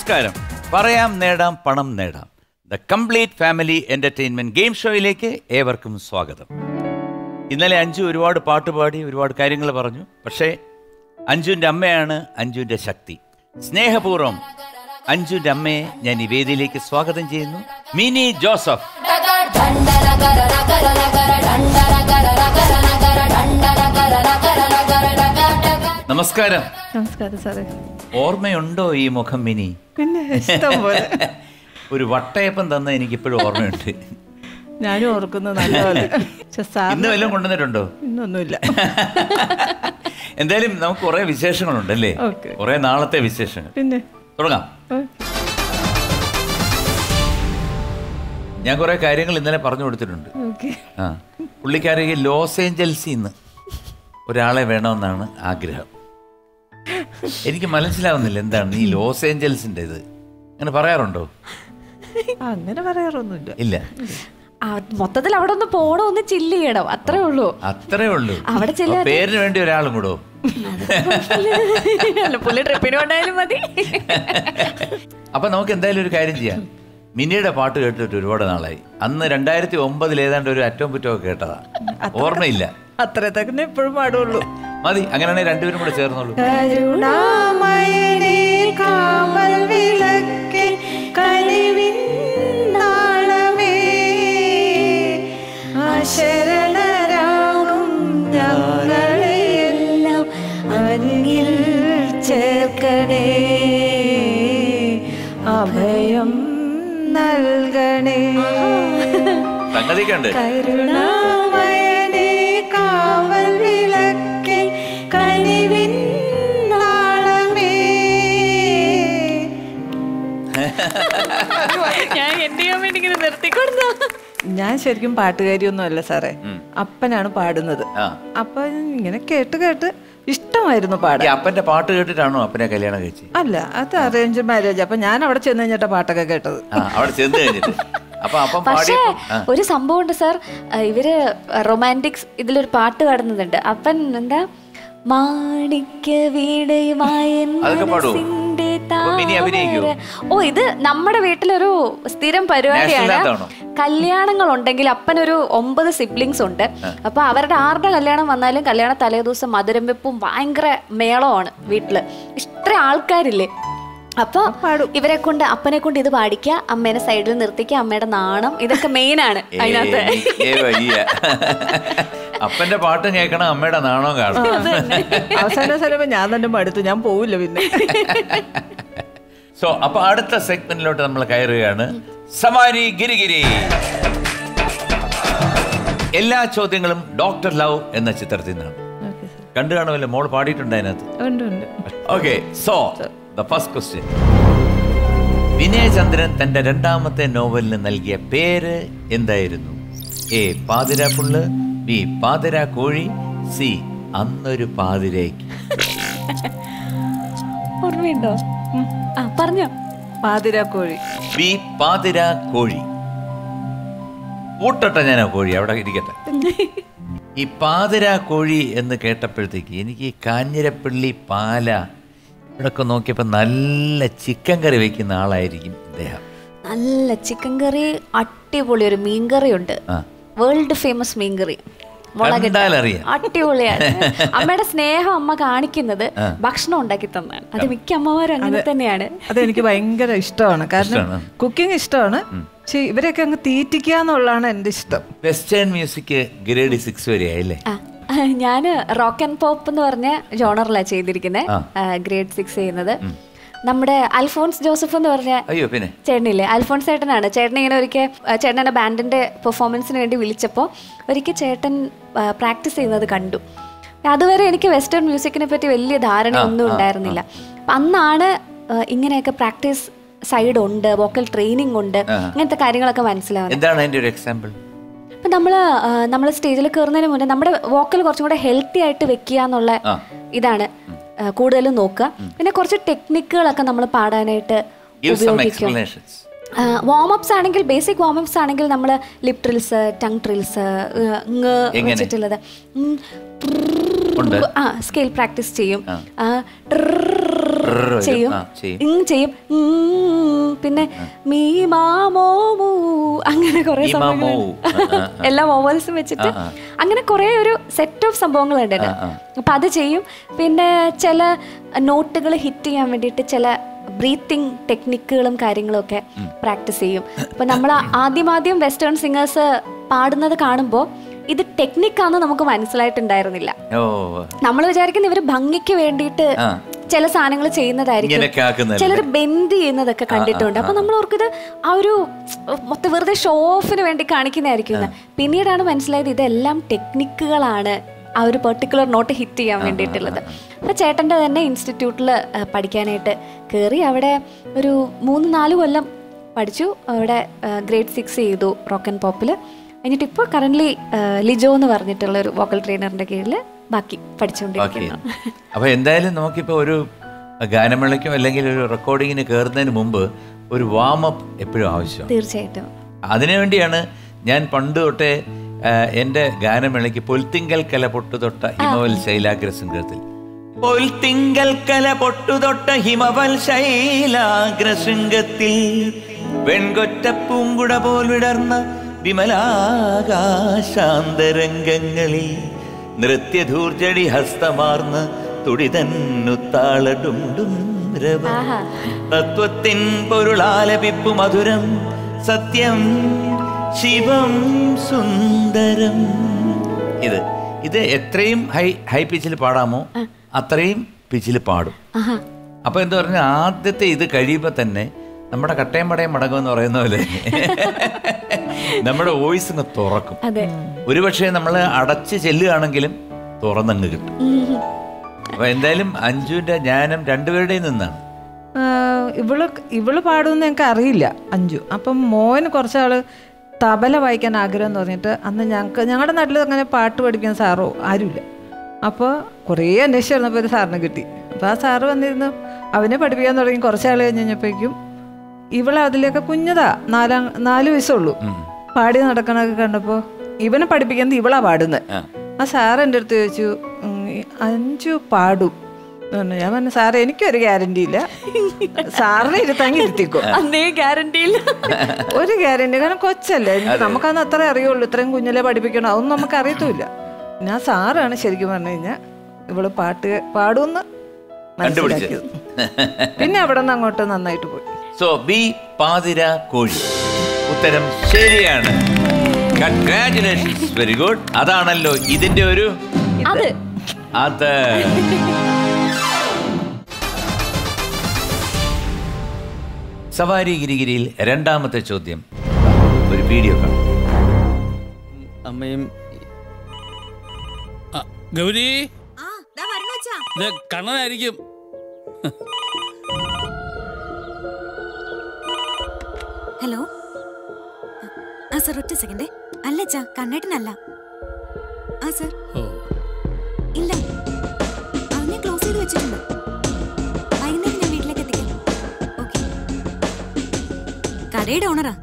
നമസ്കാരം പറയാം നേടാം പണം നേടാം the complete family entertainment game ഷോയിലേക്ക് ഏവർക്കും സ്വാഗതം ഇന്നലെ അഞ്ജു ഒരുപാട് പാട്ട് പാടി ഒരുപാട് കാര്യങ്ങൾ പറഞ്ഞു പക്ഷേ അഞ്ജുവിൻ്റെ അമ്മയാണ് അഞ്ജുവിൻ്റെ ശക്തി സ്നേഹപൂർവ്വം അഞ്ജുവിൻ്റെ അമ്മയെ ഞാൻ ഈ വേദിയിലേക്ക് സ്വാഗതം ചെയ്യുന്നു മിനി ജോസഫ് നമസ്കാരം നമസ്കാരം സാറേ ഓർമ്മയുണ്ടോ ഈ മുഖം മിനി പിന്നെ ഇഷ്ടം പോലെ ഒരു വട്ടയപ്പം തന്ന എനിക്ക് ഇപ്പോഴും ഓർമ്മയുണ്ട് ഞാനും ഓർക്കുന്നത് നല്ലപോലെ പക്ഷെ സാർ ഇന്ന് വല്ലതും കൊണ്ടുവന്നിട്ടുണ്ടോ ഇന്നൊന്നുമില്ല എന്തായാലും നമുക്ക് കുറെ വിശേഷങ്ങളുണ്ട് അല്ലേ ഓക്കെ. കുറെ നാളത്തെ വിശേഷങ്ങൾ പിന്നെ തുടങ്ങാം ഓ, ഞാൻ കുറെ കാര്യങ്ങൾ ഇന്നലെ പറഞ്ഞു കൊടുത്തിട്ടുണ്ട് ഓക്കെ ആ പുള്ളിക്കാരിക്ക് ലോസ് ഏഞ്ചൽസിൽ നിന്ന് ഒരാളെ വേണമെന്നാണ് ആഗ്രഹം എനിക്ക് മനസ്സിലാവുന്നില്ല എന്താണ് ഈ ലോസ് ഏഞ്ചൽസിന്റെ ഇത് അങ്ങനെ പറയാറുണ്ടോ അങ്ങനെ പറയാറൊന്നുമില്ല ഇല്ല ആ, മൊത്തത്തിൽ അവിടെ ഒന്ന് പോണം ഒന്ന് ചില്ല് ചെയ്യണം അത്രേ ഉള്ളൂ അത്രേ ഉള്ളൂ അവിടെ ചെല്ലാതെ- അപ്പൊ പേരിന് വേണ്ടി ഒരാളും കൂടോ അല്ല പുള്ളി ട്രിപ്പിന് കൊണ്ടായാലും മതി അപ്പൊ നമുക്ക് എന്തായാലും ഒരു കാര്യം ചെയ്യാം മിനിയുടെ പാട്ട് കേട്ടിട്ട് ഒരുപാട് നാളായി അന്ന് രണ്ടായിരത്തി ഒമ്പതിൽ ഏതാണ്ട് ഒരു അറ്റവും പുറ്റവും കേട്ടതാ ഓർമ്മയില്ല അത്ര തന്നെ എപ്പോഴും പാടുള്ളൂ മതി അങ്ങനെയാണെങ്കിൽ രണ്ടുപേരും കൂടെ ചേർന്നോളൂ കരുണാമയനേ കാവൽ വിളക്കേ കനിവിൻ നാളമേ അശരണരാകും ഞങ്ങളെയെല്ലാം അരികിൽ ചേർക്കണേ അഭയം നൽകണേ സംഗതി കണ്ട് കരുണാമയനേ കാവൽ വിളക്കേ കനിവിൻ നാളമേ ഞാൻ എന്ത് ചെയ്യാൻ വേണ്ടി ഇങ്ങനെ നിർത്തിക്കൊടുത്തു ഞാൻ ശരിക്കും പാട്ടുകാരിയൊന്നും അല്ല സാറേ അപ്പനാണ് പാടുന്നത് ആ അപ്പൊ ഇങ്ങനെ കേട്ട് കേട്ട് ഇഷ്ടമായിരുന്നു ഈ പാടാൻ അപ്പന്റെ പാട്ട് കേട്ടിട്ടാണോ അപ്പനെ കല്യാണം കഴിച്ച് അല്ല അത് അറേഞ്ച് മാരേജ് അപ്പൊ ഞാൻ അവിടെ ചെന്ന് കഴിഞ്ഞിട്ടാ പാട്ടൊക്കെ കേട്ടത് ആ അവിടെ ചെന്ന് കഴിഞ്ഞിട്ട് അപ്പൊ അപ്പം പക്ഷേ പാടിയപ്പോ ആ, ഒരു സംഭവം ഉണ്ട് സാർ ഇവര് റൊമാൻറ്റിക്സ് ഇതിലൊരു പാട്ട് പാടുന്നുണ്ട് അപ്പൻ എന്താ മാണിക്യ വീണയുമായ അതൊക്കെ പാടുവോ? മനസ്സിന്റെ അപ്പൊ മിനി അഭിനയിക്കുവോ? താമര. ഓ ഇത് നമ്മുടെ വീട്ടിലൊരു സ്ഥിരം പരിപാടിയാണ് National anthem ആണോ? കല്യാണങ്ങൾ ഉണ്ടെങ്കിൽ അപ്പനൊരു ഒമ്പത് സിബ്ലിങ്സ് ഉണ്ട് അപ്പൊ അവരുടെ ആരുടെ കല്യാണം വന്നാലും കല്യാണ തലേദിവസം മധുരം വെപ്പും ഭയങ്കര മേളമാണ് വീട്ടില് ഇത്ര ആൾക്കാരില്ലേ അപ്പൊ ഇവരെ കൊണ്ട് അപ്പനെ കൊണ്ട് ഇത് പാടിക്കുക അമ്മേനെ സൈഡിൽ നിർത്തിക്കുക അമ്മയുടെ നാണം ഇതൊക്കെ മെയിൻ ആണ് അതിനകത്ത് എനിക്കേ വയ്യ അപ്പന്റെ പാട്ടും കേൾക്കണം അമ്മയുടെ നാണവും കാണണം അവസാന സ്ഥലം ഞാൻ തന്നെ മടുത്തു ഞാൻ പോവില്ല പിന്നെ സോ അപ്പൊ അടുത്ത സെഗ്മെന്റിലോട്ട് നമ്മൾ കയറുകയാണ് സമാരി ഗിരിഗിരി എല്ലാ ചോദ്യങ്ങളും ഡോക്ടർ ലവ് എന്ന ചിത്രത്തിൽ നിന്നാണ് ഓക്കെ സാർ കണ്ടു കാണുമല്ലോ മോൾ പാടിയിട്ടുണ്ട് അതിനകത്ത് ഉണ്ട് ഉണ്ട് okay so the first question Vinayachandran തന്റെ രണ്ടാമത്തെ നോവലിന് നൽകിയ പേര് എന്തായിരുന്നു എ പാതിരാപ്പുള്ള് ബി പാതിരാ കോഴി സി അന്നൊരു പാതിരേക്ക് ഓർമ്മയുണ്ടോ ആ പറഞ്ഞോ പാതിരാക്കോഴി ബി പാതിരാ കോഴി പൂട്ടട്ടെ ഞാൻ ആ കോഴി അവിടെ ഇരിക്കട്ടെ ഈ പാതിരാ കോഴി എന്ന് കേട്ടപ്പോഴത്തേക്ക് എനിക്ക് ഈ കാഞ്ഞിരപ്പള്ളി പാല ഇവിടൊക്കെ നോക്കിയപ്പോൾ നല്ല ചിക്കൻ കറി വെക്കുന്ന ആളായിരിക്കും ഇദ്ദേഹം നല്ല ചിക്കൻ കറി അടിപൊളി ഒരു മീൻകറി ഉണ്ട് ആ. വേൾഡ് ഫേമസ് മീൻകറി മുളകിട്ട കണ്ടാലറിയാം. അടിപൊളിയാണ് അമ്മയുടെ സ്നേഹം അമ്മ കാണിക്കുന്നത് ഭക്ഷണം ഉണ്ടാക്കി തന്നാണ് അത് മിക്ക അമ്മമാരും അങ്ങനെ തന്നെയാണ് അതെനിക്ക് ഭയങ്കര ഇഷ്ടമാണ് കാരണം ഇഷ്ടമാണ്. കുക്കിംഗ് ഇഷ്ടമാണ് പക്ഷെ ഇവരെയൊക്കെ അങ്ങ് തീറ്റിക്കുക എന്നുള്ളതാണ് എൻ്റെ ഇഷ്ടം വെസ്റ്റേൺ മ്യൂസിക് ഗ്രേഡ് സിക്സ് വരെ ആയില്ലേ ആ, ഞാന് റോക്ക് ആൻഡ് പോപ്പ് എന്ന് പറഞ്ഞ ജോണറിലാണ് ചെയ്തിരിക്കുന്നത് ആ. ഗ്രേഡ് സിക്സ് ചെയ്യുന്നത് നമ്മുടെ അൽഫോൺസ് ജോസഫ് എന്ന് പറഞ്ഞ അയ്യോ പിന്നെ ചേട്ടനില്ലേ അൽഫോൺസ് ചേട്ടനാണ് ചേട്ടൻ ഇങ്ങനെ ഒരിക്കൽ ചേട്ടനെ ബാൻഡിന്റെ പെർഫോമൻസിന് വേണ്ടി വിളിച്ചപ്പോൾ ഒരിക്കൽ ചേട്ടൻ പ്രാക്ടീസ് ചെയ്യുന്നത് കണ്ടു അതുവരെ എനിക്ക് വെസ്റ്റേൺ മ്യൂസിക്കിനെ പറ്റി വലിയ ധാരണയൊന്നും ഉണ്ടായിരുന്നില്ല അപ്പം അന്നാണ് ആ, ഇങ്ങനെയൊക്കെ പ്രാക്ടീസ് സൈഡ് ഉണ്ട് വോക്കൽ ട്രെയിനിങ് ഉണ്ട് ഇങ്ങനത്തെ കാര്യങ്ങളൊക്കെ മനസ്സിലാവുന്നത് എന്താണ് അതിന്റെ ഒരു എക്സാമ്പിൾ അപ്പം നമ്മൾ നമ്മൾ സ്റ്റേജിൽ കയറുന്നതിന് മുന്നേ നമ്മുടെ വോക്കൽ കുറച്ചും കൂടെ ഹെൽത്തി ആയിട്ട് വെക്കുക എന്നുള്ള ആ. ഇതാണ് ആ, കൂടുതലും നോക്കുക പിന്നെ കുറച്ച് ടെക്നിക്കുകളൊക്കെ നമ്മൾ പാടാനായിട്ട് ഗിവ് സം ഉപയോഗിക്കും എക്സ്പ്ലനേഷൻസ് വാമപ്സ് ആണെങ്കിൽ ബേസിക് വാമപ്സ് ആണെങ്കിൽ നമ്മൾ ലിപ് ട്രിൽസ് ടങ് ട്രിൽസ് എങ്ങനെ? വെച്ചിട്ടുള്ളത് ഉം, ഉണ്ട് ആ സ്കെയിൽ പ്രാക്ടീസ് ചെയ്യും ആ, ട്രിർ വരും. ചെയ്യും ആ, ചെയ്യും. ഇങ് ചെയ്യും ഉം, പിന്നെ മീ മാമോ മൂ അങ്ങനെ കുറെ മീ മാമോ. ആ, ആ, എല്ലാ വോവൽസും വെച്ചിട്ട് ആ, ആ. അങ്ങനെ കുറെ ഒരു സെറ്റ് ഓഫ് സംഭവങ്ങളുണ്ട് ഇതിന്. ആ, ആ. അപ്പൊ അത് ചെയ്യും പിന്നെ ചില നോട്ടുകൾ ഹിറ്റ് ചെയ്യാൻ വേണ്ടിയിട്ട് ചില ബ്രീത്തിങ് ടെക്നിക്കുകളും കാര്യങ്ങളും ഒക്കെ പ്രാക്ടീസ് ചെയ്യും അപ്പൊ നമ്മൾ ആദ്യം ആദ്യം വെസ്റ്റേൺ സിംഗേഴ്സ് പാടുന്നത് കാണുമ്പോൾ ഇത് ടെക്നിക്കാന്ന് നമുക്ക് മനസ്സിലായിട്ടുണ്ടായിരുന്നില്ല ഓ നമ്മൾ വിചാരിക്കുന്ന ഇവര് ഭംഗിക്ക് വേണ്ടിയിട്ട് ആ. ചില സാധനങ്ങൾ ചെയ്യുന്നതായിരിക്കും ഇങ്ങനെയൊക്കെ ആക്കുന്നതല്ലേ? ചിലർ ബെൻഡ് ചെയ്യുന്നതൊക്കെ കണ്ടിട്ടുണ്ട് അപ്പൊ നമ്മൾ ഓർക്കിത് ആ ഒരു മൊത്തം വെറുതെ ഷോ ഓഫിന് വേണ്ടി കാണിക്കുന്നതായിരിക്കും എന്ന്. പിന്നീടാണ് മനസ്സിലായത് ഇതെല്ലാം ടെക്നിക്കുകളാണ് ആ ഒരു പെർട്ടിക്കുലർ നോട്ട് ഹിറ്റ് ചെയ്യാൻ വേണ്ടിയിട്ടുള്ളത് അപ്പൊ ചേട്ടൻ്റെ തന്നെ ഇൻസ്റ്റിറ്റ്യൂട്ടിൽ പഠിക്കാനായിട്ട് കയറി അവിടെ ഒരു മൂന്ന് നാല് കൊല്ലം പഠിച്ചു അവിടെ ഗ്രേഡ് സിക്സ് ചെയ്തു റോക്ക് ആൻഡ് പോപ്പിൽ എന്നിട്ട് ഇപ്പോൾ കറൻ്റ്ലി ലിജോ എന്ന് പറഞ്ഞിട്ടുള്ള ഒരു വോക്കൽ ട്രെയിനറിന്റെ കീഴിൽ ബാക്കി ഓക്കെ പഠിച്ചുകൊണ്ടിരിക്കുന്നു അപ്പൊ എന്തായാലും നമുക്കിപ്പോ ഒരു ഗാനമേളയ്ക്കോ അല്ലെങ്കിൽ ഒരു റെക്കോർഡിങ്ങിന് കയറുന്നതിന് മുമ്പ് ഒരു വാമപ്പ് എപ്പോഴും ആവശ്യമാണ് തീർച്ചയായിട്ടും അതിനുവേണ്ടിയാണ് ഞാൻ പണ്ട് തൊട്ടേ ആ, എൻ്റെ ഗാനമേളയ്ക്ക് പൊൽത്തിങ്കൽ കല പൊട്ടുതൊട്ട ഹിമവൽ ശൈലാഗ്ര ശൃംഗത്തിൽ പൊൽത്തിങ്കൽ കല പൊട്ടുതൊട്ട ഹിമവൽ ശൈലാഗ്ര ശൃംഗത്തിൽ വെൺകൊറ്റ പൂങ്കുട പോൽ വിടർന്ന വിമലാകാശാന്തരംഗങ്ങളിൽ നൃത്യധൂർജടി ഹസ്തമാർന്ന് തുടിതന്നുത്താളടുണ്ടും രവ ആഹാ. തത്വത്തിൻ പൊരുളാലപിപ്പു മധുരം സത്യം ശിവം സുന്ദരം ഇത് ഇത് എത്രയും ഹൈ ഹൈ പിച്ചിൽ പാടാമോ അത്രയും പിച്ചിൽ പാടും ആഹാ അപ്പൊ എന്താ പറഞ്ഞ ആദ്യത്തെ ഇത് കഴിയുമ്പോൾ തന്നെ നമ്മുടെ കട്ടയം പടയം മടങ്ങും എന്ന് പറയുന്ന പോലെ നമ്മുടെ വോയിസ് അങ്ങ് തുറക്കും അതെ ഒരുപക്ഷെ നമ്മൾ അടച്ച് ചെല്ലുകയാണെങ്കിലും തുറന്നങ്ങ് കിട്ടും ഉം. അപ്പൊ എന്തായാലും അഞ്ജുവിന്റെ ജ്ഞാനം രണ്ടുപേരുടെയും നിന്നാണ് ആ, ഇവള് ഇവള് പാടുമെന്ന് ഞങ്ങൾക്ക് അറിയില്ല അഞ്ചു അപ്പം മോന് കുറച്ചാള് തബല വായിക്കാൻ ആഗ്രഹം എന്ന് പറഞ്ഞിട്ട് അന്ന് ഞങ്ങൾക്ക് ഞങ്ങളുടെ നാട്ടിൽ അങ്ങനെ പാട്ട് പഠിപ്പിക്കാൻ സാറോ ആരുമില്ല അപ്പോൾ കുറേ അന്വേഷിച്ച് വന്നപ്പോൾ ഒരു സാറിനെ കിട്ടി അപ്പോൾ ആ സാറ് വന്നിരുന്നു അവനെ പഠിപ്പിക്കാൻ തുടങ്ങി കുറച്ചാൾ കഴിഞ്ഞ് കഴിഞ്ഞപ്പോഴേക്കും ഇവളെ അതിലേക്ക് കുഞ്ഞതാ നാലാം നാല് വയസ്സുള്ളൂ പാടി നടക്കണൊക്കെ കണ്ടപ്പോൾ ഇവനെ പഠിപ്പിക്കുന്നത് ഇവളാ പാടുന്നത് ആ. ആ സാർ എൻ്റെ അടുത്ത് ചോദിച്ചു "ഉം, ഈ അഞ്ചു പാടും എന്ന് പറഞ്ഞു. ഞാൻ പറഞ്ഞു സാറേ എനിക്കൊരു ഗ്യാരണ്ടി ഇല്ല സാറിനെ ഇരുത്താങ്ങി ഇരുത്തിക്കോ അന്നേ ഗ്യാരണ്ടി ഇല്ല ഒരു ഗ്യാരണ്ടി കാരണം കൊച്ചല്ലേ എനിക്ക് നമുക്കന്ന് അത്ര അറിയുള്ളൂ ഇത്രയും കുഞ്ഞിലെ പഠിപ്പിക്കണം അതൊന്നും നമുക്ക് അറിയത്തുമില്ല ഞാൻ സാറാണ് ശരിക്കും പറഞ്ഞു കഴിഞ്ഞാൽ ഇവള് പാട്ട് പാടുമെന്ന് മനസ്സിലാക്കിയത് പിന്നെ അവിടെ നിന്ന് അങ്ങോട്ട് നന്നായിട്ട് പോയി സോ ബി പാതിര കോഴി ഉത്തരം ശരിയാണ് കൺഗ്രാറ്റുലേഷൻസ് വെരി ഗുഡ് അതാണല്ലോ ഇതിന്റെ ഒരു അത് അത് സവാരി ഗിരിഗിരിയിൽ രണ്ടാമത്തെ ചോദ്യം ഒരു വീഡിയോ കാണാം അമ്മയും ആ, ഗൗരി ആ ദാ വരണു അച്ഛാ ഇത് കണ്ണനായിരിക്കും ഹലോ ആ സർ ഒറ്റ സെക്കൻഡേ അല്ല അച്ഛാ കണ്ണേട്ടനല്ല ആ സർ ഓ ഇല്ല അത് ഞാൻ ക്ലോസ് ചെയ്ത് വെച്ചിട്ടുണ്ട് വൈകുന്നേരം ഞാൻ വീട്ടിലേക്ക് എത്തിക്കാം ഓക്കെ കടയുടെ ഓണറാ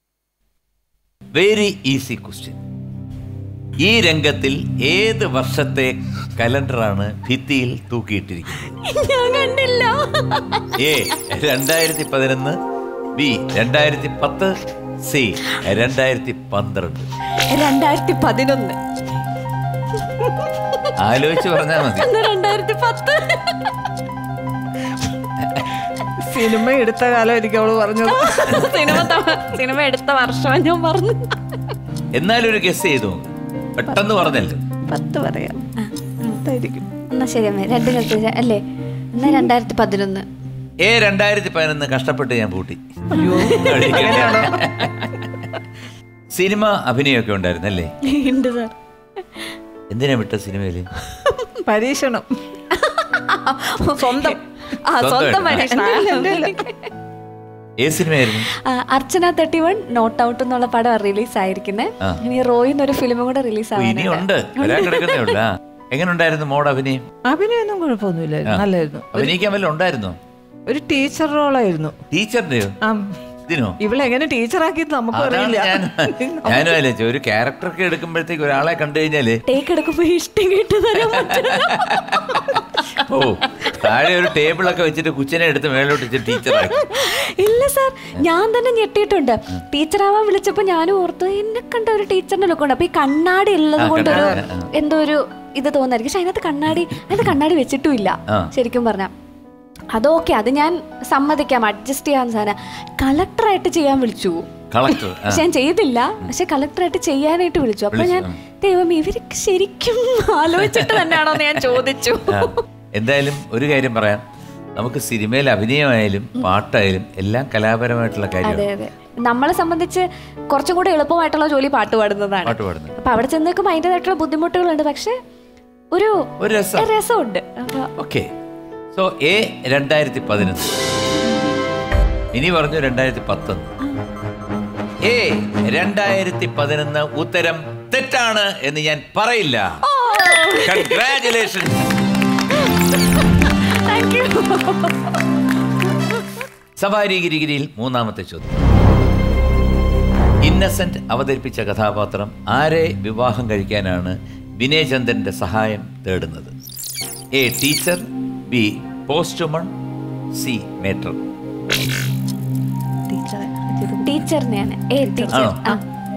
വെരി ഈസി ക്വസ്റ്റ്യൻ ഈ രംഗത്തിൽ ഏത് വർഷത്തെ കലണ്ടറാണ് ഭിത്തിയിൽ തൂക്കിയിട്ടിരിക്കുന്നത് ഞാൻ കണ്ടില്ല എ രണ്ടായിരത്തി പതിനൊന്ന് ബി രണ്ടായിരത്തി പത്ത് സി രണ്ടായിരത്തി പന്ത്രണ്ട് രണ്ടായിരത്തി പതിനൊന്ന് ആലോചിച്ച് പറഞ്ഞാൽ മതി അന്ന് രണ്ടായിരത്തി പത്ത് സിനിമ എടുത്ത കാലം എനിക്ക് അവള് പറഞ്ഞത് സിനിമ ത- സിനിമ എടുത്ത വർഷം ഞാൻ പറഞ്ഞു എന്നാലും ഒരു ഗസ് ചെയ്തു നോക്ക്. പെട്ടെന്ന് പറഞ്ഞല്ലോ പത്ത് പറയാം പത്തായിരിക്കും എന്നാ ശരി അമ്മേ രണ്ട് കളിച്ച അല്ലേ എന്നാ രണ്ടായിരത്തി പതിനൊന്ന് ഏ രണ്ടായിരത്തി പതിനൊന്ന് കഷ്ടപ്പെട്ട് ഞാൻ പൂട്ടി അയ്യോ സിനിമ അഭിനയമൊക്കെ ഉണ്ടായിരുന്നല്ലേ ഉണ്ട് സാർ എന്തിനാ വിട്ട സിനിമയില് പരീക്ഷണം സ്വന്തം ആ സ്വന്തം സ്വന്തമായിട്ട്. പരീക്ഷണം ഏ സിനിമയായിരുന്നു ആ, Archana thirty one not out എന്നുള്ള പടം റിലീസ് ആയിരിക്കുന്നത് ആ. ഇനി റോയിന്ന് ഒരു ഫിലിമും കൂടെ റിലീസ് ഓ, ഇനിയുണ്ട് വരാൻ കിടക്കുന്നേ ഉള്ള എങ്ങനെ ഉണ്ടായിരുന്നു മോഡ് അഭിനയം അഭിനയൊന്നും കുഴപ്പമൊന്നുമില്ലായിരുന്നു നല്ലായിരുന്നു അഭിനയിക്കാൻ വല്ല ഉണ്ടായിരുന്നോ ഒരു ടീച്ചർ റോളായിരുന്നു ടീച്ചറിന്റെയോ ആ ഇതിനോ ഇവളെങ്ങനെ ടീച്ചറാക്കിയത് നമുക്കും അതാണ് അറിയില്ല ഞാൻ ഞാനും ആലോചിച്ചു ഒരു ക്യാരക്ടറൊക്കെ എടുക്കുമ്പോഴത്തേക്ക് ഒരാളെ കണ്ടു കഴിഞ്ഞാല് ടേക്ക് എടുക്കുമ്പോ ഇഷ്ടം കേട്ട് തരാൻ പറ്റില്ല. ഓ താഴെ ഒരു ടേബിളൊക്കെ വെച്ചിട്ട് കുച്ചിനെ എടുത്ത് മേലോട്ട് വെച്ച് ടീച്ചറാക്കി ഇല്ല സാർ ഞാൻ തന്നെ ഞെട്ടിയിട്ടുണ്ട് ടീച്ചറാവാൻ വിളിച്ചപ്പോ ഞാനും ഓർത്തു എന്നെ കണ്ട ഒരു ടീച്ചറിന്റെ ലുക്ക് ഉണ്ട് അപ്പൊ ഈ കണ്ണാടി ഉള്ളത് ആ, കൊണ്ടൊരു കണ്ണാടി, ആ. എന്തോ ഒരു ഇത് തോന്നായിരിക്കും പക്ഷെ അതിനകത്ത് കണ്ണാടി അതിനകത്ത് കണ്ണാടി വെച്ചിട്ടും ഇല്ല ആ. ശരിക്കും പറഞ്ഞ അതൊക്കെ അത് ഞാൻ സമ്മതിക്കാം അഡ്ജസ്റ്റ് ചെയ്യാൻ സാധനം കളക്ടറായിട്ട് ചെയ്യാൻ വിളിച്ചു കളക്ടർ പക്ഷെ ഞാൻ ചെയ്തില്ല പക്ഷെ കളക്ടറായിട്ട് ചെയ്യാനായിട്ട് വിളിച്ചു അപ്പൊ ഞാൻ ദൈവം ഇവർക്ക് ശരിക്കും ആലോചിച്ചിട്ട് തന്നെയാണോ എന്ന് ഞാൻ ചോദിച്ചു എന്തായാലും ഒരു കാര്യം പറയാം നമുക്ക് സിനിമയിൽ അഭിനയമായാലും പാട്ടായാലും എല്ലാം കലാപരമായിട്ടുള്ള അതെ കാര്യമാണ് അതെ നമ്മളെ സംബന്ധിച്ച് കുറച്ചും കൂടെ എളുപ്പമായിട്ടുള്ള ജോലി പാട്ട് പാടുന്നതാണ് പാട്ട് പാടുന്നത് അപ്പൊ അവിടെ ചെന്ന് നിൽക്കുമ്പോൾ അതിൻ്റെതായിട്ടുള്ള ബുദ്ധിമുട്ടുകളുണ്ട് പക്ഷെ ഒരു ഒരു രസം രസമുണ്ട് അപ്പൊ ഓക്കെ സോ എ രണ്ടായിരത്തി പതിനൊന്ന് ഇനി പറഞ്ഞു രണ്ടായിരത്തി പത്തൊന്ന് എ രണ്ടായിരത്തി പതിനൊന്ന് ഉത്തരം തെറ്റാണ് എന്ന് ഞാൻ പറയില്ല കൺഗ്രാചുലേഷൻ താങ്ക് യു സവാരി ഗിരിഗിരിയിൽ മൂന്നാമത്തെ ചോദ്യം ഇന്നസെന്റ് അവതരിപ്പിച്ച കഥാപാത്രം ആരെ വിവാഹം കഴിക്കാനാണ് വിനയചന്ദ്രന്റെ സഹായം തേടുന്നത് A teacher B postman C matron ടീച്ചറിനെയാണ് ഏ ടീച്ചർ ആണോ? ആ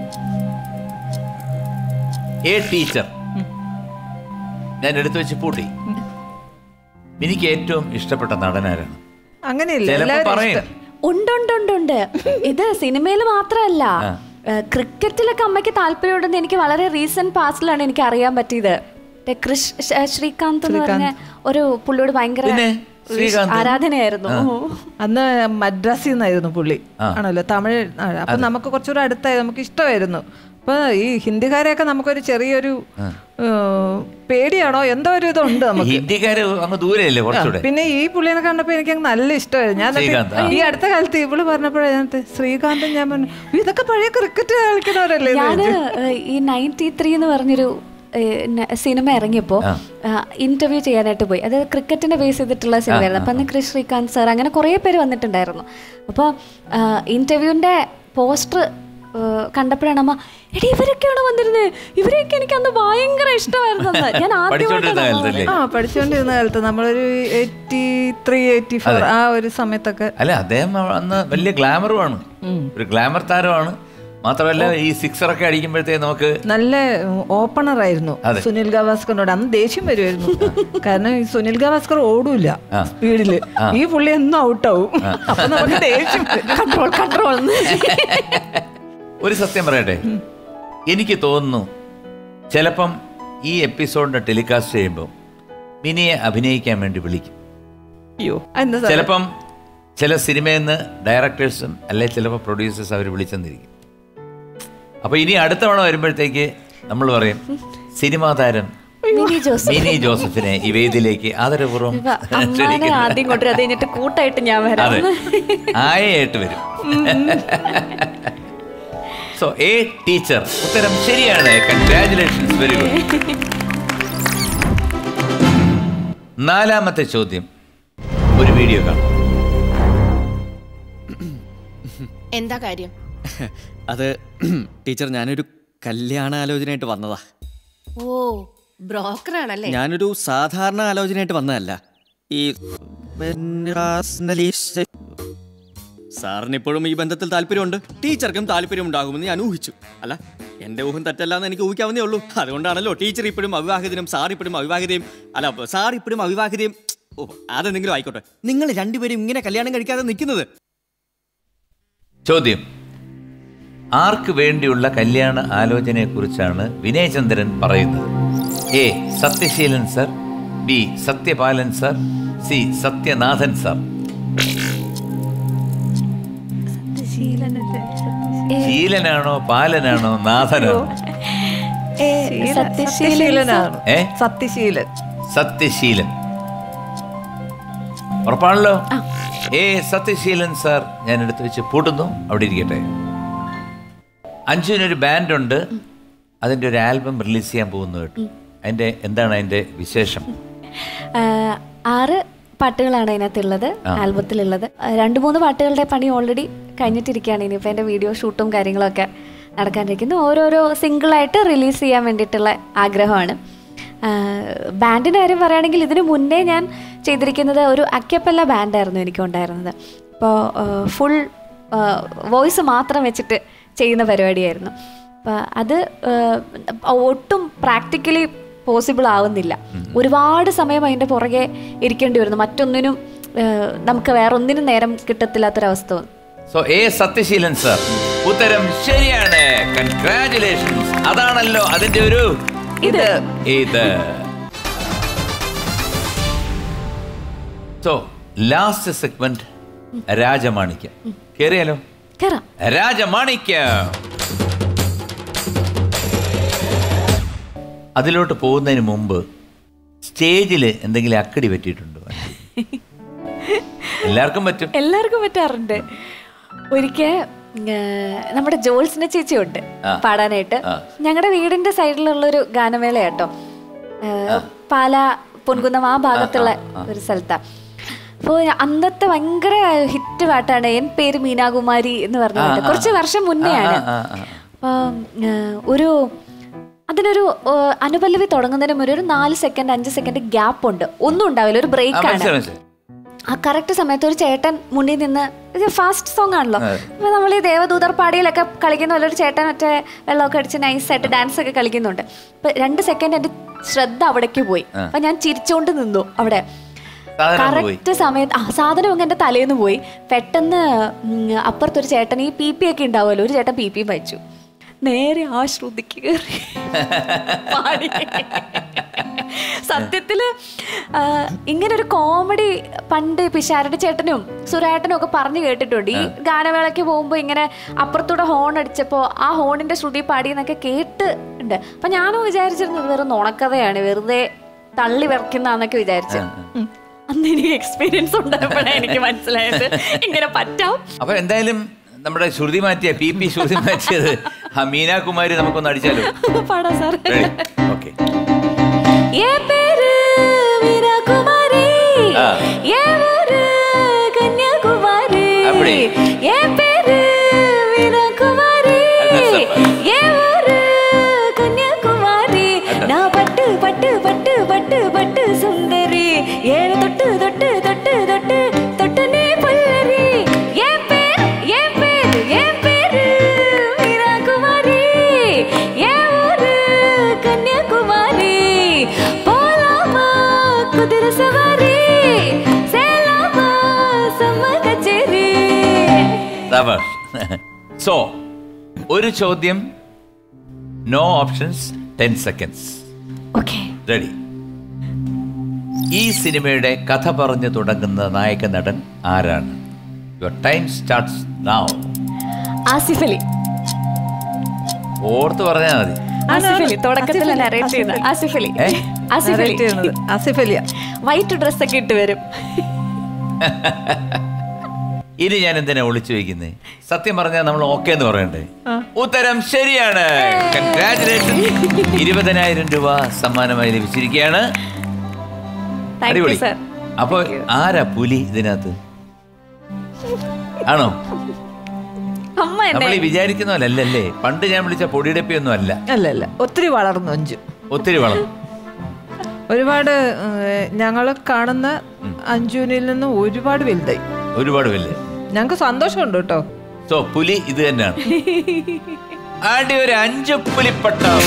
എ ടീച്ചർ ഞാൻ എടുത്തു വെച്ച് പൂട്ടി എനിക്ക് ഏറ്റവും ഇഷ്ടപ്പെട്ട നടനാരാണ് അങ്ങനെയില്ല ചിലപ്പോ എല്ലാവരും പറയും ഇഷ്ടം. ഉണ്ട് ഉണ്ട് ഉണ്ട് ഉണ്ട് ഇത് സിനിമയിൽ മാത്രമല്ല ആ. ഏഹ്, ക്രിക്കറ്റിലൊക്കെ അമ്മയ്ക്ക് താല്പര്യമുണ്ടെന്ന് എനിക്ക് വളരെ റീസെന്റ് പാസ്റ്റിലാണ് എനിക്ക് അറിയാൻ പറ്റിയത് മറ്റേ കൃഷ് ശ- ശ്രീകാന്ത് എന്ന് പറഞ്ഞ ഒരു പുള്ളിയോട് ഭയങ്കര പിന്നെ, ശ്രീകാന്ത്. ആരാധനയായിരുന്നു അന്ന് മദ്രാസിൽ നിന്നായിരുന്നു പുള്ളി ആ. ആണല്ലോ തമിഴ് ആ, അപ്പൊ നമുക്ക് കുറച്ചുകൂടെ അടുത്തായി നമുക്ക് ഇഷ്ടമായിരുന്നു അപ്പൊ ഈ ഹിന്ദിക്കാരെയൊക്കെ നമുക്കൊരു ചെറിയൊരു ഏഹ്, പേടിയാണോ എന്തോ ഒരു ഇതുണ്ട് നമുക്ക് ഹിന്ദിക്കാര് അങ്ങ് ദൂരെയല്ലേ കുറച്ചുകൂടെ പിന്നെ ഈ പുള്ളിനെ കണ്ടപ്പോ എനിക്ക് അങ്ങ് നല്ല ഇഷ്ടമായിരുന്നു ഞാൻ എന്നിട്ട് ശ്രീകാന്ത്, ആ. ഈ അടുത്ത കാലത്ത് ഇവള് പറഞ്ഞപ്പോഴേ ഞാൻ ശ്രീകാന്തും ഞാൻ പറഞ്ഞു "ഉയ്യ്, ഇതൊക്കെ പഴയ ക്രിക്കറ്റ് കളിക്കുന്നവരല്ലേ എന്ന് ഞാന് ചോദിച്ചു. ഏഹ്, ഈ നയൻറ്റി ത്രീ എന്ന് പറഞ്ഞൊരു ഏഹ്, ന- സിനിമ ഇറങ്ങിയപ്പോൾ ഇന്റർവ്യൂ ചെയ്യാനായിട്ട് പോയി അത് ക്രിക്കറ്റിനെ ബേസ് ചെയ്തിട്ടുള്ള സിനിമയായിരുന്നു അപ്പം അന്ന് കൃഷ് ശ്രീകാന്ത് സാർ അങ്ങനെ കുറേ പേര് വന്നിട്ടുണ്ടായിരുന്നു അപ്പോൾ ഇന്റർവ്യൂവിൻ്റെ പോസ്റ്റർ കണ്ടപ്പോഴാണ് അമ്മ എടി ഇവരൊക്കെയാണ് വന്നിരുന്നത് ഇവരെയൊക്കെ എനിക്ക് അന്ന് ഭയങ്കര ഇഷ്ടമായിരുന്നു അന്ന്. ഞാൻ പഠിച്ചോണ്ടിരുന്ന ആദ്യമായിട്ടാണ് കാലത്തല്ലേ ആ പഠിച്ചുകൊണ്ടിരുന്ന കാലത്ത് നമ്മളൊരു എയ്റ്റി ത്രീ എയ്റ്റി ഫോർ ആ ഒരു സമയത്തൊക്കെ അല്ല അദ്ദേഹം അന്ന് വലിയ ഗ്ലാമറുമാണ് ഒരു ഗ്ലാമർ താരമാണ് മാത്രമല്ല ഈ സിക്സർ ഒക്കെ അടിക്കുമ്പോഴത്തേ നമുക്ക് നല്ല ഓപ്പണർ ആയിരുന്നു അതെ. സുനിൽ ഗവാസ്കറിനോട് അന്ന് ദേഷ്യം വരുമായിരുന്നു കാരണം ഈ സുനിൽ ഗവാസ്കർ ഓടൂല സ്പീഡില് ഈ പുള്ളി എന്നും ഔട്ടാവും അപ്പൊ നമുക്ക് ദേഷ്യം കൺട്രോൾ കൺട്രോൾ ഒരു സത്യം പറയട്ടെ എനിക്ക് തോന്നുന്നു ചിലപ്പം ഈ എപ്പിസോഡിനെ ടെലികാസ്റ്റ് ചെയ്യുമ്പോൾ മിനിയെ അഭിനയിക്കാൻ വേണ്ടി വിളിക്കും അയ്യോ എന്താ സാറേ? ചിലപ്പം ചില സിനിമയിൽ നിന്ന് ഡയറക്ടേഴ്സും അല്ലെ ചിലപ്പോൾ പ്രൊഡ്യൂസേഴ്സ് അവർ വിളിച്ചെന്നിരിക്കും അപ്പൊ ഇനി അടുത്ത തവണ വരുമ്പോഴത്തേക്ക് നമ്മൾ പറയും സിനിമാ താരം മിനി ജോസ് മിനി ജോസഫിനെ ഈ വേദിയിലേക്ക് ആദരപൂർവ്വം ഇപ്പൊ അമ്മാനെ ക്ഷണിക്കുന്നു. ആദ്യം കൊണ്ടുവരും അത് കഴിഞ്ഞിട്ട് കൂട്ടായിട്ട് ഞാൻ വരാം അതെ ആയയായിട്ട് വരും സോ എ ടീച്ചർ ഉത്തരം ശരിയാണ് കൺഗ്രാറ്റുലേഷൻസ് വെരി ഗുഡ് നാലാമത്തെ ചോദ്യം ഒരു വീഡിയോ കാണാം എന്താ കാര്യം അത് ടീച്ചർ ഞാനൊരു കല്യാണാലോചനയായിട്ട് വന്നതാ ഓ ബ്രോക്കറാണല്ലേ ഞാനൊരു സാധാരണ ആലോചനയായിട്ട് വന്നതല്ല ഈ സാറിന് ഇപ്പോഴും ഈ ബന്ധത്തിൽ താല്പര്യമുണ്ട് ടീച്ചർക്കും താല്പര്യം ഉണ്ടാകുമെന്ന് ഞാൻ ഊഹിച്ചു അല്ല എന്റെ ഊഹം തെറ്റല്ലാന്ന് എനിക്ക് ഊഹിക്കാവുന്നേ ഉള്ളൂ അതുകൊണ്ടാണല്ലോ ടീച്ചർ ഇപ്പോഴും അവിവാഹിതനും സാർ ഇപ്പോഴും അവിവാഹിതയും അല്ല സാർ ഇപ്പോഴും അവിവാഹിതയും ഓ അതെന്തെങ്കിലും ആയിക്കോട്ടെ നിങ്ങൾ രണ്ടുപേരും ഇങ്ങനെ കല്യാണം കഴിക്കാതെ നിൽക്കുന്നത് ചോദ്യം ആർക്ക് വേണ്ടിയുള്ള കല്യാണ ആലോചനയെക്കുറിച്ചാണ് വിനയചന്ദ്രൻ പറയുന്നത് A Sathyaseelan sir B Sathyapalan sir C Sathyanathan sir ശീലനാണോ പാലനാണോ നാഥനാണോ ഏ, സത്യശീലൻ സത്യശീലനാണ് ഏ സത്യശീലൻ സത്യശീലൻ ഉറപ്പാണല്ലോ ഏ സത്യശീലൻ സാർ ഞാൻ എടുത്തു വെച്ച് പൂട്ടുന്നു അവിടെ ഇരിക്കട്ടെ അഞ്ജുവിനൊരു ബാൻഡുണ്ട് അതിന്റെ ഒരു ആൽബം റിലീസ് ചെയ്യാൻ പോകുന്നു കേട്ടു അതിന്റെ എന്താണ് അതിന്റെ വിശേഷം ആ, ആറ് പാട്ടുകളാണ് അതിനകത്തുള്ളത് ആൽബത്തിലുള്ളത് ആ, രണ്ട് മൂന്ന് പാട്ടുകളുടെ പണി ഓൾറെഡി കഴിഞ്ഞിട്ടിരിക്കുകയാണ് ഇനിയിപ്പോൾ എൻ്റെ വീഡിയോ ഷൂട്ടും കാര്യങ്ങളൊക്കെ നടക്കാനിരിക്കുന്നു ഓരോരോ സിംഗിളായിട്ട് റിലീസ് ചെയ്യാൻ വേണ്ടിയിട്ടുള്ള ആഗ്രഹമാണ് ബാൻഡിൻ്റെ കാര്യം പറയുകയാണെങ്കിൽ ഇതിനു മുന്നേ ഞാൻ ചെയ്തിരിക്കുന്നത് ഒരു അക്കപ്പല്ല ബാൻഡായിരുന്നു എനിക്കുണ്ടായിരുന്നത് അപ്പോൾ ഫുൾ വോയിസ് മാത്രം വെച്ചിട്ട് ചെയ്യുന്ന പരിപാടിയായിരുന്നു അപ്പോൾ അത് ആ, ഒട്ടും പ്രാക്ടിക്കലി പോസിബിൾ ആവുന്നില്ല ഒരുപാട് സമയം അതിൻ്റെ പുറകെ ഇരിക്കേണ്ടി വരുന്നു മറ്റൊന്നിനും ആ, നമുക്ക് വേറെ ഒന്നിനും നേരം കിട്ടത്തില്ലാത്തൊരവസ്ഥ വന്നു സോ എ സത്യശീലൻ സർ ഉത്തരം ശരിയാണ് കൺഗ്രാറ്റുലേഷൻസ് അതാണല്ലോ അതിന്റെ ഒരു ഇത് ഇത് സോ ലാസ്റ്റ് സെഗ്മെന്റ് രാജമാണിക്യം കേറിയാലോ കയറാം രാജമാണിക്യം അതിലോട്ട് പോകുന്നതിന് മുമ്പ് സ്റ്റേജിൽ എന്തെങ്കിലും അക്കടി പറ്റിയിട്ടുണ്ടോ എല്ലാവർക്കും പറ്റും എല്ലാവർക്കും പറ്റാറുണ്ട് ഒരിക്കൽ നമ്മുടെ ജോൾസിന്റെ ചേച്ചിയുണ്ട് ആ. പാടാനായിട്ട് ആ. ഞങ്ങളുടെ വീടിന്റെ സൈഡിലുള്ള ഒരു ഗാനമേള കേട്ടോ ഏഹ്, പാല പൊൻകുന്നം ആ ഭാഗത്തുള്ള ഒരു സ്ഥലത്താ അപ്പോൾ അന്നത്തെ ഭയങ്കര ഹിറ്റ് പാട്ടാണ് എൻ പേര് മീനാകുമാരി എന്ന് പറഞ്ഞ പാട്ട് കുറച്ച് വർഷം മുന്നെയാണ് ആ, ആ, ആ. അപ്പം, ഏഹ്, ഒരു അതിനൊരു ഏഹ്, അനുപല്ലവി തുടങ്ങുന്നതിന് മുന്നേ ഒരു നാല് സെക്കൻഡ് അഞ്ച് സെക്കൻഡ് ഗ്യാപ്പ് ഉണ്ട് ഒന്നും ഉണ്ടാവില്ല ഒരു ആ, ബ്രേക്ക് ആണ് മനസ്സിലായി, മനസ്സിലായി. ആ കറക്റ്റ് സമയത്ത് ഒരു ചേട്ടൻ മുന്നിൽ നിന്ന് ഇത് ഫാസ്റ്റ് സോങ് ആണല്ലോ അതെ. അപ്പൊ നമ്മൾ ഈ ദേവദൂതർ പാടിയിലൊക്കെ കളിക്കുന്ന പോലെ ഒരു ചേട്ടൻ മറ്റേ വെള്ളമൊക്കെ അടിച്ച് നൈസായിട്ട് ഡാൻസ് ഒക്കെ കളിക്കുന്നുണ്ട് അപ്പൊ രണ്ട് സെക്കൻഡ് എന്റെ ശ്രദ്ധ അവിടേക്ക് പോയി അപ്പൊ ഞാൻ ചിരിച്ചോണ്ട് നിന്നു അവിടെ സാധനം ഒന്ന് പോയി കറക്റ്റ് സമയത്ത് ആ സാധനം അങ്ങ് എന്റെ തലേന്ന് പോയി പെട്ടെന്ന് ഉം, അപ്പുറത്തൊരു ചേട്ടൻ ഈ പി പി ഒക്കെ ഉണ്ടാവുമല്ലോ ഒരു ചേട്ടൻ പി പിയും വായിച്ചു നേരെ ആ ശ്രുതിക്ക് കയറി പാടി സത്യത്തില് ആ, ഇങ്ങനെ ഒരു കോമഡി പണ്ട് പിഷാരടി ചേട്ടനും സുരേട്ടനും ഒക്കെ പറഞ്ഞു കേട്ടിട്ടുണ്ട് ഈ ഗാനമേളയ്ക്ക് പോകുമ്പോൾ ഇങ്ങനെ അപ്പുറത്തൂടെ ഹോൺ അടിച്ചപ്പോൾ ആ ഹോണിന്റെ ശ്രുതി പാടി എന്നൊക്കെ കേട്ട് ഉണ്ട് അപ്പൊ ഞാനും വിചാരിച്ചിരുന്നത് വെറും നുണക്കഥയാണ് വെറുതെ തള്ളി വിറയ്ക്കുന്നതാന്നൊക്കെ വിചാരിച്ചു ഉം. അന്ന് എനിക്ക് എക്സ്പീരിയൻസ് ഉണ്ടായപ്പോഴാണ് എനിക്ക് മനസ്സിലായത് ഇങ്ങനെ പറ്റാം അപ്പൊ എന്തായാലും നമ്മുടെ ശ്രുതി മാറ്റിയ പി പി ശ്രുതി മാറ്റിയത് ആ മീനാകുമാരി നമുക്കൊന്ന് അടിച്ചാലോ പാടാ സാർ ഓക്കെ ఏ పేరు వీరకుమారి ఆ. ఏ ఊరు కన్యాకుమారి అప్పుడే. ఏ పేరు వీరకుమారి అట్లా చెప్పాలి. ఏ ఊరు కన్యాకుమారి అట్లా. నా పట్టు పట్టు పట్టు పట్టు పట్టు సుందరి ఏడు తొట్టు తొట్టు తొట్టు తొట్టు తొట్టునే పల్లరి ఏ పేరు ఏ పేరు ఏ పేరు వీరకుమారి ఏ ఊరు కన్యాకుమారి పోలామా కుదిర సవారి సేలామా సమ్మ కచేరి സോ ഒരു ചോദ്യം no options ten seconds okay ready ഈ സിനിമയുടെ കഥ പറഞ്ഞു തുടങ്ങുന്ന നായക നടൻ ആരാണ് your time starts now Asif Ali ഓർത്ത് പറഞ്ഞാൽ മതി ആസിഫ് അലി തുടക്കത്തിൽ നരേറ്റ് ചെയ്യുന്ന ആസിഫ് അലി ഏ? ആസിഫ് അലി Narrate ചെയ്യുന്നത് ആസിഫ് അലിയ വൈറ്റ് ഡ്രസ് ഒക്കെ ഇട്ട് വരും ഇനി ഞാൻ എന്തിനാ ഒളിച്ചു വയ്ക്കുന്നേ സത്യം പറഞ്ഞാൽ നമ്മൾ ഓക്കെ എന്ന് പറയണ്ടേ ഉത്തരം ശരിയാണ് കൺഗ്രാറ്റുലേഷൻ ഇരുപതിനായിരം രൂപ സമ്മാനമായി ലഭിച്ചിരിക്കുകയാണ് താങ്ക് യു അടിപൊളി സർ അപ്പൊ ആരാ പുലി ഇതിനകത്ത് ആണോ അമ്മ എന്നെ നമ്മൾ ഈ വിചാരിക്കുന്ന പോലെ അല്ലല്ലേ പണ്ട് ഞാൻ വിളിച്ച പൊടിയടപ്പിയൊന്നും അല്ല അല്ല അല്ല ഒത്തിരി വളർന്നു അഞ്ചു ഒത്തിരി വളം ഒരുപാട് ഞങ്ങൾ കാണുന്ന അഞ്ജുവിനിൽ നിന്ന് ഒരുപാട് വലുതായി ഒരുപാട് വല്ല് ഞങ്ങൾക്ക് സന്തോഷമുണ്ട് കേട്ടോ സോ പുലി ഇത് തന്നെയാണ് ആടി ഒരു അഞ്ച് പുലിപ്പട്ടം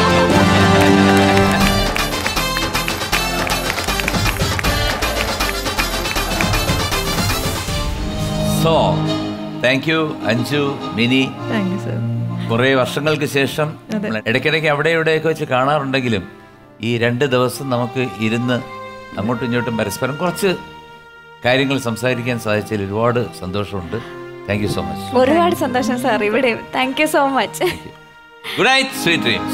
so thank you Anju Mini thank you sir കുറേ വർഷങ്ങൾക്ക് ശേഷം നമ്മൾ ഇടയ്ക്കിടയ്ക്ക് അവിടെ ഇവിടെയൊക്കെ വെച്ച് കാണാറുണ്ടെങ്കിലും ഈ രണ്ട് ദിവസം നമുക്ക് ഇരുന്ന് അങ്ങോട്ടും ഇങ്ങോട്ടും പരസ്പരം കുറച്ച് കാര്യങ്ങൾ സംസാരിക്കാൻ സാധിച്ചതിൽ ഒരുപാട് സന്തോഷമുണ്ട് താങ്ക് യു സോ മച്ച് ഒരുപാട് സന്തോഷം സാർ ഇവിടെ thank you so much good night sweet dreams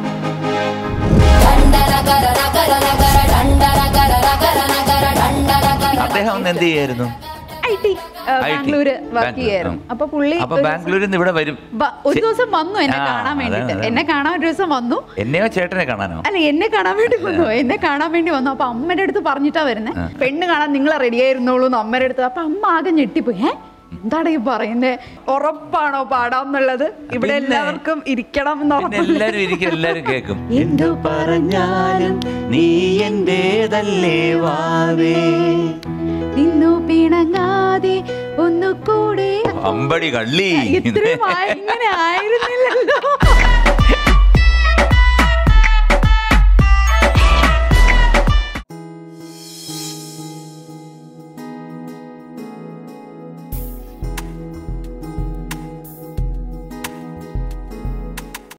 അദ്ദേഹം ഒന്ന് എന്ത് ചെയ്യായിരുന്നു I T IT. Bangalore work Bangalore, ചെയ്യായിരുന്നു ആ. അപ്പൊ പുള്ളി അപ്പൊ ഒരു ബാംഗ്ലൂരിൽ നിന്ന് ഇവിടെ വരും ബ- ഒരു ദിവസം വന്നു എന്നെ ആ, കാണാൻ അതാണ്, വേണ്ടിട്ട് അതാണ്. എന്നെ കാണാൻ ഒരു ദിവസം വന്നു എന്നെയോ ചേട്ടനെ കാണാനോ അല്ല എന്നെ കാണാൻ വേണ്ടി വന്നു എന്നെ കാണാൻ വേണ്ടി വന്നു അപ്പൊ അമ്മയുടെ അടുത്ത് പറഞ്ഞിട്ടാ വരുന്നത് പെണ്ണ് കാണാൻ നിങ്ങൾ റെഡി ആയിരുന്നോളൂ എന്ന് അമ്മയുടെ അടുത്ത് അപ്പൊ അമ്മ ആകെ ഞെട്ടിപ്പോയി ഏ എന്താണ് ഈ പറയുന്നത് ഉറപ്പാണോ പാടാന്നുള്ളത് ഇവിടെ എല്ലാവർക്കും ഇരിക്കണം എന്ന് പിന്നെ ഉറപ്പല്ലേ? എല്ലാരും ഇരിക്കും എല്ലാരും കേൾക്കും എന്തു പറഞ്ഞാലും നീ എന്റേതല്ലേ വാവേ നിന്നു പിണങ്ങാതെ ഒന്നു കൂടെ അമ്പടി കള്ളി ഇത്രയും ആയി- ഇങ്ങനെ ആയിരുന്നില്ലല്ലോ